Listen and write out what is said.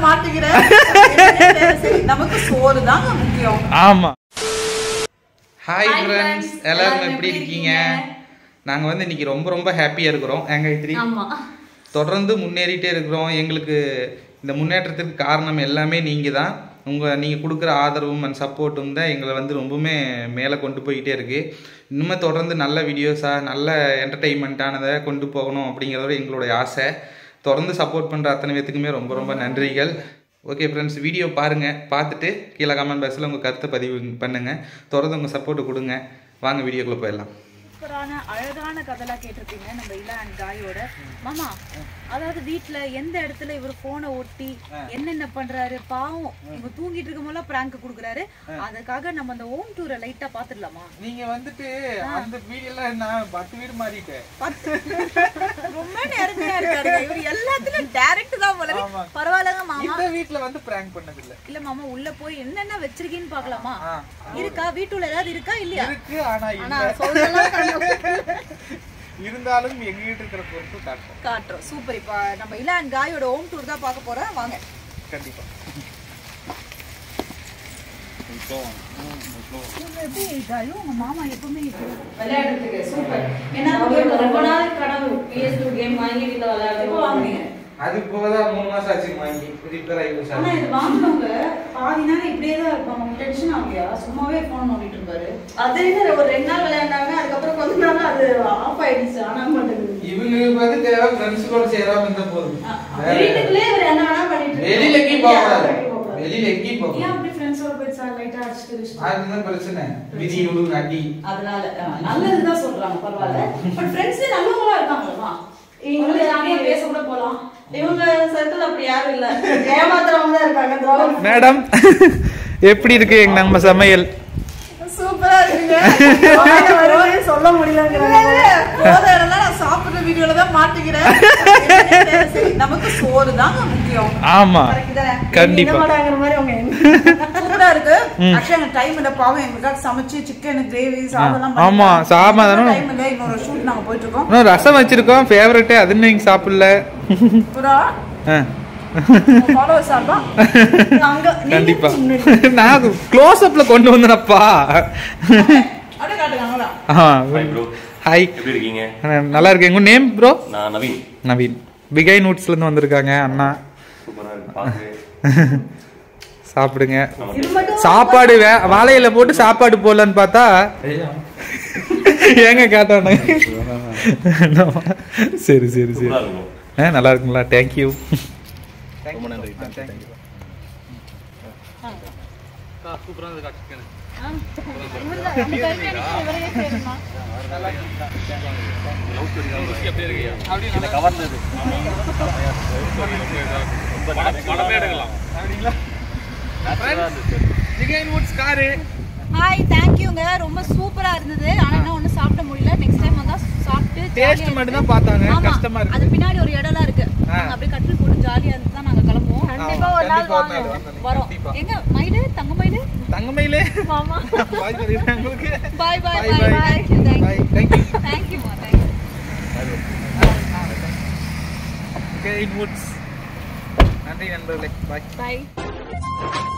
தான் மாட்டிக்கிறேன் சரி, நமக்கு சோறு தாங்க முக்கியம் ஆமா ஹாய் Hi ஃப்ரெண்ட்ஸ் friends. எல்லாரும் எல்லாரும் எப்படி எப்படி இருக்கீங்க இருக்கீங்க? நாங்க வந்து இன்னைக்கு ரொம்ப ரொம்ப ஹாப்பியா இருக்கிறோம் ஏன் காயத்ரி ஆமா தொடர்ந்து முன்னேறிட்டே இருக்கிறோம் எங்களுக்கு இந்த முன்னேற்றத்துக்கு காரணம் எல்லாமே நீங்க தான் உங்க நீங்க கொடுக்குற ஆதரவும் அண்ட் சப்போர்ட்டும் தான் எங்களை வந்து ரொம்பவுமே மேலே கொண்டு போய்கிட்டே இருக்கு இன்னுமே தொடர்ந்து நல்ல வீடியோஸா நல்ல என்டர்டெயின்மெண்ட்டானதை கொண்டு போகணும் அப்படிங்கிறதோட எங்களுடைய ஆசை தொடர்ந்து சப்போர்ட் பண்ற அத்தனை பேத்துக்குமே ரொம்ப ரொம்ப நன்றிகள் ஓகே ஃப்ரெண்ட்ஸ் வீடியோ பாருங்க பார்த்துட்டு கீழே கமெண்ட் பாக்ஸில் உங்கள் கருத்தை பதிவு பண்ணுங்க தொடர்ந்து உங்கள் சப்போர்ட் கொடுங்க வாங்க வீடியோக்குள்ளே போயிடலாம் சூப்பரான அழகான கதெல்லாம் கேட்டிருப்பீங்க நம்ம இல்ல அண்ட் காயோட மாமா அதாவது வீட்ல எந்த இடத்துல இவர் போனை ஒட்டி என்னென்ன பண்றாரு பாவம் இவங்க தூங்கிட்டு இருக்கும் போல பிராங்க் குடுக்குறாரு அதுக்காக நம்ம அந்த ஹோம் டூரை லைட்டா பாத்துடலாமா நீங்க வந்துட்டு அந்த வீடியோல நான் பத்து வீடு மாறிட்டேன் ரொம்ப நேர்மையா இருக்காரு இவர் எல்லாத்துலயும் டைரக்ட் தான் போல ஆமா. பரவாயில்லங்க மாமா இந்த வீட்ல வந்து பிராங்க் பண்ணது இல்ல இல்ல மாமா உள்ள போய் என்னென்ன வச்சிருக்கீன்னு பாக்கலாமா ஆ. இருக்கா வீட்டுல ஏதாவது இருக்கா இல்லையா இருக்கு ஆனா ஆனா இல்ல சொல்லலாம் இருந்தாலும் எங்க வீட்டு இருக்கிற பொறுப்பு காட்டும் காட்டுறோம் சூப்பர் இப்ப நம்ம இல்ல அண்ட் காயோட ஹோம் டூர் தான் பார்க்க போறோம் வாங்க கண்டிப்பா இவங்க எப்படி காயோ உங்க மாமா எப்பவுமே இப்படி விளையாடுறதுக்கு சூப்பர் ஏன்னா ரொம்ப நாள் கனவு PS2 கேம் வாங்கி வீட்ல விளையாடுறதுக்கு வாங்குனீங்க அது போகதான் மூணு மாசம் ஆச்சு வாங்கி ரிப்பேர் ஆகி போச்சு ஆனா இது வாங்குனவங்க பாதி நேரம் இப்படியே தான் இருப்பாங்க டென்ஷன் ஆகலையா சும்மாவே போன் நோண்டிட்டு இருப்பாரு அது என்ன ஒரு ரெண்டு நாள் விளையாண்டாங்க அதுக்கப்புறம் கொஞ்ச நாள் அது ஆஃப் ஆயிடுச்சு ஆனா மாட்டேங்குது இவங்களுக்கு வந்து தேவை ஃப்ரெண்ட்ஸ் கூட சேராம இருந்தா போதும் வேற- வீட்டுக்குள்ளே இவர் என்ன வேணா பண்ணிட்டு வெளியில எங்கேயும் போக கூடாது வெளியில எங்கேயும் போக ஏன் கூடாது அப்படி ஃப்ரெண்ட்ஸோட போய் சார் லைட்டா அடிச்சுட்டு வச்சுட்டு? அதுதான் பிரச்சனை விதி விடுங்க அடி அதனால அஹ், நல்லதுதான் சொல்றாங்க பரவாயில்ல பட் ஃப்ரெண்ட்ஸ் நல்லவங்களா இருக்காங்கம்மா இவங்க யாரையா பேச கூட போலாம் இவங்க சர்க்கிள் அப்படி யாரும் இல்ல ஏமாத்துறவங்க தான் இருக்காங்க துரோகம் மேடம் எப்படி இருக்கு எங்க நம்ம சமையல் சூப்பரா இருக்குங்க சொல்ல முடியலங்கிறாங்க போத இடம்லாம் நான் சாப்பிடுற வீடியோல தான் மாட்டிக்கிறேன் சரி, நமக்கு சோறு தாங்க முக்கியம் ஆமா Correct தானே? கண்டிப்பா. நீங்க மாட்டாங்கிற மாதிரி அவங்க சூப்பரா இருக்கு ஆக்சுவலா எனக்கு டைம் இல்ல பாவம் எங்களுக்காக சமைச்சு சிக்கன் கிரேவி சாதம்லாம் ஆமா, சாதம். டைம் இல்ல இன்னொரு ஷூட் நாங்க போயிட்டு இருக்கோம் இன்னும் ரசம் வச்சிருக்கோம் ஃபேவரட் அது நீங்க சாப்பிடல புறா ஆ, ஃபாலோவர்ஸ் சார்பா அங்க நீங்க கண்டிப்பா முன்னாடி. நான் க்ளோஸ் அப்ல கொண்டு வந்தனப்பா அப்படியே காட்டுங்க அவ்வளவுதான். ஹாய் எப்படி இருக்கீங்க நல்லா இருக்கேன் உங்க நேம் ப்ரோ நான் நவீன் நவீன் பிகை நூட்ஸ்ல இருந்து வந்திருக்காங்க அண்ணா சூப்பரா இருக்கு பார்த்து சாப்பிடுங்க இது மட்டும் சாப்பாடு வே- வாழையில போட்டு சாப்பாடு போடலன்னு பார்த்தா ஏங்க காட்டானு சரி சரி சரி சூப்பரா இருக்கும் ஆ நல்லா இருக்குங்களா தேங்க்யூ ரொம்ப நன்றி இவர்தான் நம்ம கல்யாணிக்கு இவரையே சேரணுமா இந்த கவர்ந்தது காரு ஹாய் தேங்க்யூங்க ரொம்ப சூப்பரா இருந்தது ஆனா என்ன ஒண்ணு சாப்பிட முடியல நெக்ஸ்ட் டைம் வந்தா சாப்பிட்டு டேஸ்ட் jolly-ஆ மட்டும் தான் பார்த்தாங்க ஆமா, கஷ்டமா அது இருக்கு பின்னாடி ஒரு இடம்லாம் இருக்கு ஆ. நாங்க அப்படியே கட்டில் போட்டு ஜாலியா இருந்து தான் நாங்க கிளம்புவோம் கண்டிப்பா ஒரு நாள் கண்டிப்பா ஒரு நாள் வாங்க வாங்க. வரோம் கண்டிப்பா. எங்க மயிலு தங்க மயிலு தங்கமயிலே மாமா பாய் சொல்லிடுறேன் உங்களுக்கு bye bye Bye, bye bye. Bye Bye. Thank you. தேங்க்யூமா தேங்க்யூ Okay, in woods. நன்றி நண்பர்களே பாய் பாய்